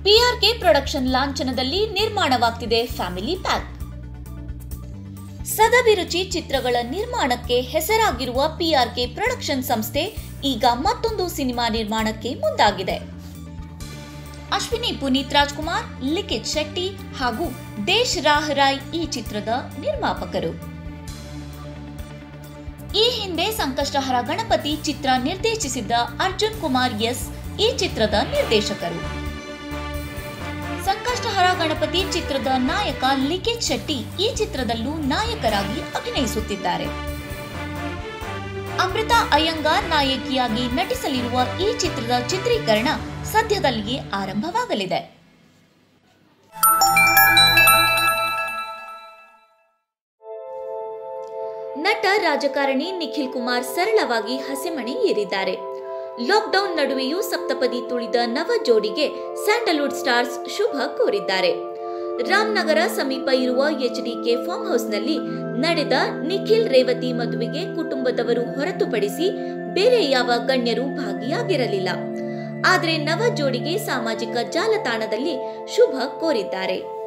PRK production ಲಾಂಛನದಲ್ಲಿ ನಿರ್ಮಾಣವಾಗ್ತಿದೆ family pack ಸದಭಿರುಚಿ ಚಿತ್ರಗಳ ನಿರ್ಮಾಣಕ್ಕೆ ಹೆಸರಾಗಿರುವ ಪಿಆರ್ಕೆ ಪ್ರೊಡಕ್ಷನ್ ಸಂಸ್ಥೆ ಈಗ ಮತ್ತೊಂದು ಸಿನಿಮಾ ನಿರ್ಮಾಣಕ್ಕೆ ಮುಂದಾಗಿದೆ ಅಶ್ವಿನಿ ಪುನೀತ್ ರಾಜ್ಕುಮಾರ್ ಲಿಖಿತ್ ಶೆಟ್ಟಿ ಹಾಗೂ ದೇಶ್ ರಾಹ್ ರಾಯ್ ಈ ಚಿತ್ರದ ನಿರ್ಮಾಪಕರು ಈ ಹಿಂದೆ ಸಂಕಷ್ಟಹರ ಗಣಪತಿ ಚಿತ್ರ ನಿರ್ದೇಶಿಸಿದ್ದ ಅರ್ಜುನ್ ಕುಮಾರ್ ಎಸ್ ಈ ಚಿತ್ರದ ನಿರ್ದೇಶಕರು ಸಂಕಷ್ಟಹರ ಗಣಪತಿ ಚಿತ್ರದ ನಾಯಕ ಲಿಖಿತ್ ಶೆಟ್ಟಿ ಈ ಚಿತ್ರದಲ್ಲೂ ನಾಯಕರಾಗಿ ಅಭಿನಯಿಸುತ್ತಿದ್ದಾರೆ ಅಮೃತ ಅಯ್ಯಂಗಾರ್ ನಾಯಕಿಯಾಗಿ ನಟಿಸಲಿರುವ ಈ ಚಿತ್ರದ ಚಿತ್ರೀಕರಣ ಸದ್ಯದಲ್ಲಿಯೇ ಆರಂಭವಾಗಲಿದೆ ನಟ ರಾಜಕಾರಣಿ ನಿಖಿಲ್ ಕುಮಾರ್ ಸರಳವಾಗಿ ಹಸೆಮಣೆ ಏರಿದ್ದಾರೆ ಲಾಕ್ಡೌನ್ ನಡುವೆಯೂ ಸಪ್ತಪದಿ ತುಳಿದ ನವ ಜೋಡಿಗೆ ಸ್ಯಾಂಡಲ್ವುಡ್ ಸ್ಟಾರ್ಸ್ ಶುಭ ಕೋರಿದ್ದಾರೆ ರಾಮನಗರ ಸಮೀಪ ಇರುವ ಎಚ್ಡಿಕೆ ಫಾರ್ಮ್ ಹೌಸ್ನಲ್ಲಿ ನಡೆದ ನಿಖಿಲ್ ರೇವತಿ ಮದುವೆಗೆ ಕುಟುಂಬದವರು ಹೊರತುಪಡಿಸಿ ಬೇರೆ ಯಾವ ಗಣ್ಯರು ಭಾಗಿಯಾಗಿರಲಿಲ್ಲ ಆದರೆ ನವ ಜೋಡಿಗೆ ಸಾಮಾಜಿಕ ಜಾಲತಾಣದಲ್ಲಿ ಶುಭ ಕೋರಿದ್ದಾರೆ